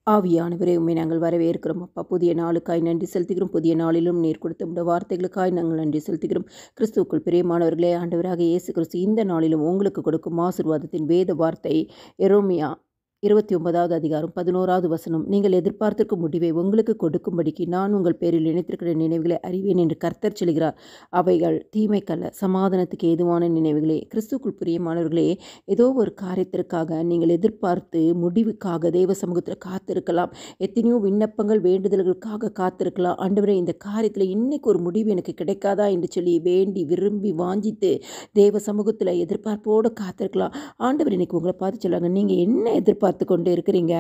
ஆவியானவரே உண்மை நாங்கள் வரவேற்கிறோம் அப்பா புதிய நாளுக்காய் நன்றி செலுத்துகிறோம் புதிய நாளிலும் நீர் கொடுத்த உடைய வார்த்தைகளுக்காய் நாங்கள் நன்றி செலுத்துகிறோம் கிறிஸ்துவுக்குள் பிரியமானவர்களே ஆண்டவராக இயேசு கிறிஸ்து இந்த நாளிலும் உங்களுக்கு கொடுக்கும் ஆசிர்வாதத்தின் வேத வார்த்தை எரோமியா இருபத்தி ஒன்பதாவது அதிகாரம் பதினோராவது வசனம் நீங்கள் எதிர்பார்த்திருக்கும் முடிவை உங்களுக்கு கொடுக்கும்படிக்கு நான் உங்கள் பேரில் நினைத்திருக்கிற நினைவுகளை அறிவேன் என்று கர்த்தர் சொல்கிறார் அவைகள் தீமைக்கல்ல சமாதானத்துக்கு ஏதுவான நினைவுகளே கிறிஸ்துக்குள் பிரியமானவர்களே ஏதோ ஒரு காரியத்திற்காக நீங்கள் எதிர்பார்த்து முடிவுக்காக தேவ சமூகத்தில் காத்திருக்கலாம் எத்தனையோ விண்ணப்பங்கள் வேண்டுதல்களுக்காக காத்திருக்கலாம் ஆண்டவரே இந்த காரியத்தில் இன்னைக்கு ஒரு முடிவு எனக்கு கிடைக்காதா என்று சொல்லி வேண்டி விரும்பி வாஞ்சித்து தேவ சமூகத்தில் எதிர்பார்ப்போடு காத்திருக்கலாம் ஆண்டவர் இன்னைக்கு உங்களை பார்த்து சொல்லுவாங்க நீங்கள் என்ன எதிர்பார்த்து கொண்டு இருக்கிறீங்க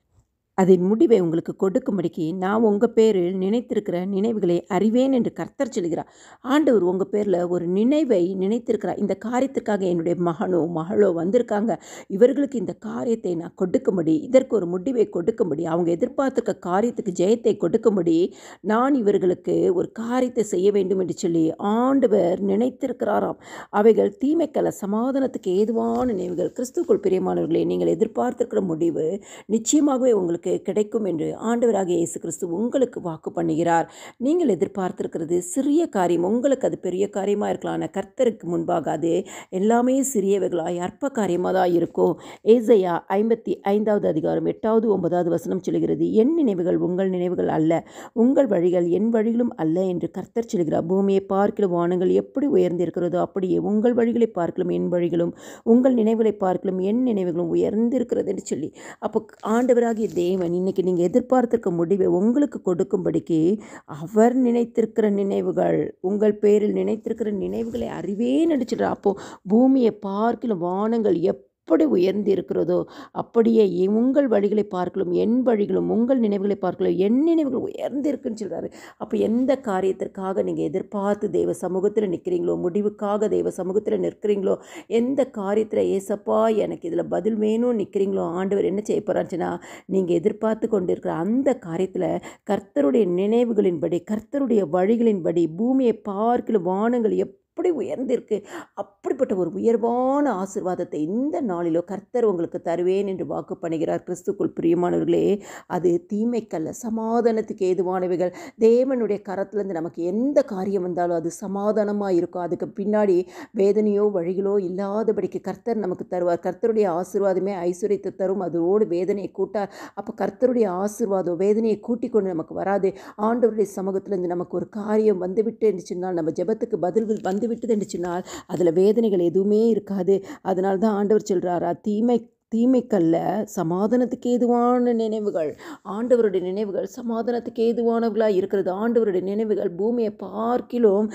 அதன் முடிவை உங்களுக்கு கொடுக்கும்படிக்கு நான் உங்கள் பேரில் நினைத்திருக்கிற நினைவுகளை அறிவேன் என்று கர்த்தர் சொல்கிறார் ஆண்டவர் உங்கள் பேரில் ஒரு நினைவை நினைத்திருக்கிறார் இந்த காரியத்துக்காக என்னுடைய மகனோ மகளோ வந்திருக்காங்க இவர்களுக்கு இந்த காரியத்தை நான் கொடுக்கும்படி இதற்கு ஒரு முடிவை கொடுக்கும்படி அவங்க எதிர்பார்த்துக்க காரியத்துக்கு ஜெயத்தை கொடுக்கும்படி நான் இவர்களுக்கு ஒரு காரியத்தை செய்ய வேண்டும் என்று சொல்லி ஆண்டவர் நினைத்திருக்கிறாராம் அவைகள் தீமைக்கல்ல சமாதானத்துக்கு ஏதுவான நினைவுகள் கிறிஸ்துக்குள் பிரியமானவர்களே நீங்கள் எதிர்பார்த்திருக்கிற முடிவு நிச்சயமாகவே உங்களுக்கு கிடைக்கும் என்று ஆண்டவராக இயேசு கிறிஸ்து உங்களுக்கு வாக்கு பண்ணுகிறார் நீங்கள் எதிர்பார்த்திருக்கிறது சிறிய காரியம் உங்களுக்கு அது பெரிய காரியமாக இருக்கலாம் ஆனால் கர்த்தருக்கு முன்பாக அது எல்லாமே சிறியவைகளாய் அற்ப காரியமாக தான் இருக்கும் ஏசையா ஐம்பத்தி ஐந்தாவது அதிகாரம் எட்டாவது ஒன்பதாவது வசனம் சொல்கிறது என் நினைவுகள் உங்கள் நினைவுகள் அல்ல உங்கள் வழிகள் என் வழிகளும் அல்ல என்று கர்த்தர் சொல்கிறார் பூமியை பார்க்கிற வானங்கள் எப்படி உயர்ந்திருக்கிறதோ அப்படியே உங்கள் வழிகளை பார்க்கலும் என் வழிகளும் உங்கள் நினைவுகளை பார்க்கலும் என் நினைவுகளும் உயர்ந்திருக்கிறது என்று சொல்லி அப்போ ஆண்டவராகிய தேவன் இன்னைக்கு நீங்கள் எதிர்பார்த்திருக்க முடிவை உங்களுக்கு கொடுக்கும்படிக்கு அவர் நினைத்திருக்கிற நினைவுகள் உங்கள் பேரில் நினைத்திருக்கிற நினைவுகளை அறிவேன் நடிச்சிடுறா அப்போது பூமியை பார்க்கலும் வானங்கள் எப் எப்படி உயர்ந்து இருக்கிறதோ அப்படியே உங்கள் வழிகளை பார்க்கலும் என் வழிகளும் உங்கள் நினைவுகளை பார்க்கலும் என் நினைவுகள் உயர்ந்து இருக்குன்னு சொல்கிறாரு அப்போ எந்த காரியத்திற்காக நீங்கள் எதிர்பார்த்து தெய்வ சமூகத்தில் நிற்கிறீங்களோ முடிவுக்காக தெய்வ சமூகத்தில் நிற்கிறீங்களோ எந்த காரியத்தில் ஏசப்பா எனக்கு இதில் பதில் வேணும் நிற்கிறீங்களோ ஆண்டவர் என்ன செய்ய போகிறாச்சுன்னா நீங்கள் எதிர்பார்த்து கொண்டு இருக்கிற அந்த காரியத்தில் கர்த்தருடைய நினைவுகளின்படி கர்த்தருடைய வழிகளின்படி பூமியை பார்க்கலும் வானங்கள் எப் அப்படி உயர்ந்திருக்கு அப்படிப்பட்ட ஒரு உயர்வான ஆசிர்வாதத்தை இந்த நாளிலோ கர்த்தர் உங்களுக்கு தருவேன் என்று வாக்கு பண்ணுகிறார் கிறிஸ்துக்குள் பிரியமானவர்களே அது தீமைக்கல்ல சமாதானத்துக்கு ஏதுவானவைகள் தேவனுடைய கரத்துலேருந்து நமக்கு எந்த காரியம் வந்தாலும் அது சமாதானமாக இருக்கும் அதுக்கு பின்னாடி வேதனையோ வழிகளோ இல்லாதபடிக்கு கர்த்தர் நமக்கு தருவார் கர்த்தருடைய ஆசிர்வாதமே ஐஸ்வர்யத்தை தரும் அதோடு வேதனையை கூட்டார் அப்போ கர்த்தருடைய ஆசிர்வாதம் வேதனையை கூட்டிக் கொண்டு நமக்கு வராது ஆண்டவருடைய சமூகத்திலேருந்து நமக்கு ஒரு காரியம் வந்துவிட்டு என்று சொன்னால் நம்ம ஜெபத்துக்கு பதில்கள் வந்து விட்டது என்று சொன்னால் அதில் வேதனைகள் எதுவுமே இருக்காது அதனால தான் ஆண்டவர் சொல்கிறாரா தீமை தீமைக்கல்ல சமாதானத்துக்கு ஏதுவான நினைவுகள் ஆண்டவருடைய நினைவுகள் சமாதானத்துக்கு ஏதுவானவர்களாக இருக்கிறது ஆண்டவருடைய நினைவுகள் பூமியை பார்க்கிலும்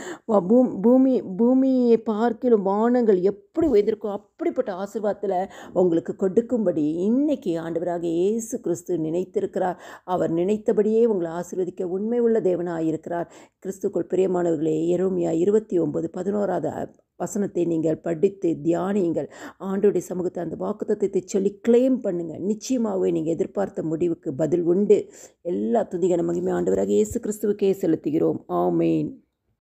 பூமி பூமியை பார்க்கிலும் வானங்கள் எப்படி உயர்ந்திருக்கோ அப்படிப்பட்ட ஆசிர்வாதத்தில் உங்களுக்கு கொடுக்கும்படி இன்னைக்கு ஆண்டவராக இயேசு கிறிஸ்து நினைத்திருக்கிறார் அவர் நினைத்தபடியே உங்களை ஆசிர்வதிக்க உண்மை உள்ள தேவனாக இருக்கிறார் கிறிஸ்துக்குள் பிரியமானவர்களே எரோமியா இருபத்தி ஒன்பது பதினோராவது வசனத்தை நீங்கள் படித்து தியானியுங்கள் ஆண்டோடைய சமூகத்தை அந்த வாக்குத்தத்தை சொல்லி கிளைம் பண்ணுங்கள் நிச்சயமாகவே நீங்கள் எதிர்பார்த்த முடிவுக்கு பதில் உண்டு எல்லா துதிகன மகிமை ஆண்டவராக இயேசு கிறிஸ்துவுக்கே செலுத்துகிறோம் ஆமேன்